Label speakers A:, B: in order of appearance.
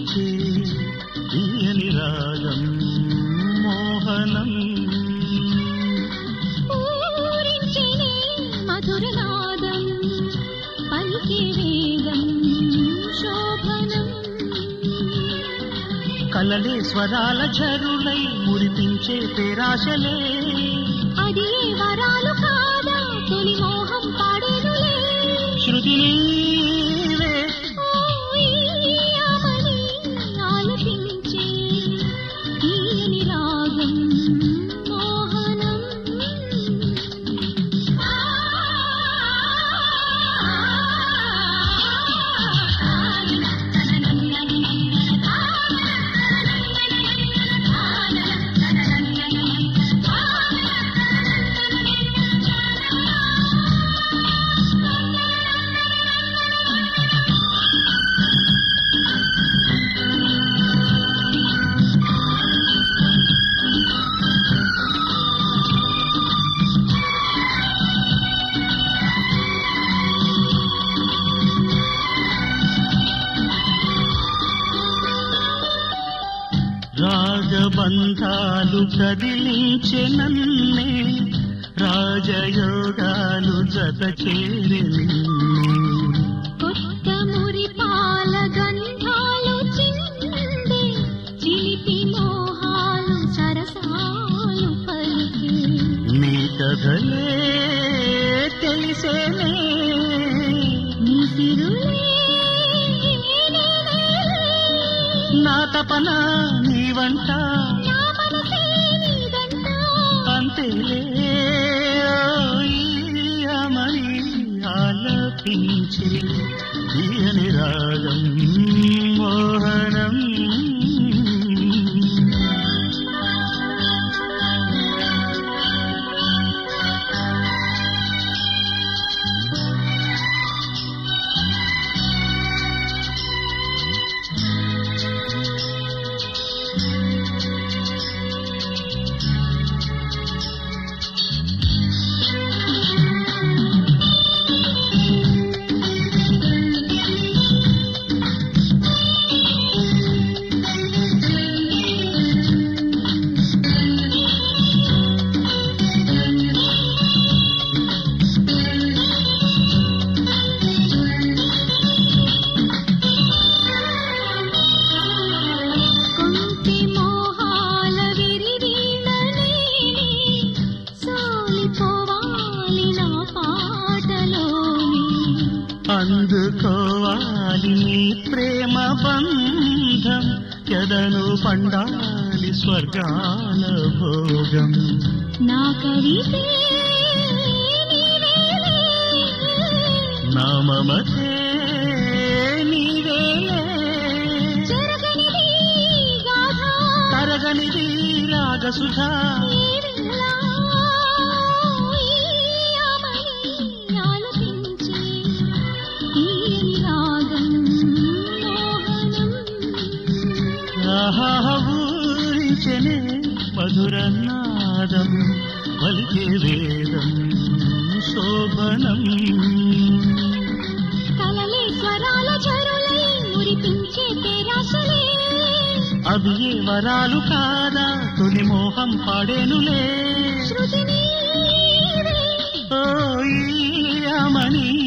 A: ఆలపించే తీయని రాగం మోహనం
B: పూరించెనే మధురనాదం పలికే వేదం శోభనం
A: కలలే స్వరాల జరులై మురిపించే పేరాశలే
B: అది ఏ వరాలు కాదా తొలి మోహం పాడేనులే
A: శృతి నీవే
B: ఓయమని ఆలపించే తీయని రాగం మోహనం
A: రాగబంధాలు కదిలించే నన్నే రాజయోగాలు జత చేరి నిన్నే
B: కొత్త మురిపాల గంధాలు చిందే చిలిపి మోహాలు సరసాలు పలికే
A: నీ కథలే తెలిసేనే
B: నిసిరులే
A: నా తపన నీ వంట
B: నా మనసే నీదంట
A: అంతేలే ఓయమని ఆలపించే తీయని రాగం మోహనం
B: కొంటి మోహాల విరివీణలేని సోలిపోవాలి నా పాటలోని
A: అందుకోవాలి నీ ప్రేమ బంధం ఎదను పండాలి స్వర్గాల భోగం
B: నా కవితే నీవేలే.
A: నా మమతే నీవేలే
B: చెరగనిది గాథ
A: తరగనిది రాగసుధా
B: ఈ వేళ ఈయమని ఆలపించే తీయని రాగం మోహనం
A: ఊరించనే మధుర నాదం పలికే వేదం శోభనం
B: కలలే స్వరాల జరులై మురిపించే పేరాశలే
A: అవి ఏ వరాలు కాదా తొలి మోహం పాడేనులే
B: శృతి నీవే
A: ఓ ఈ అమణి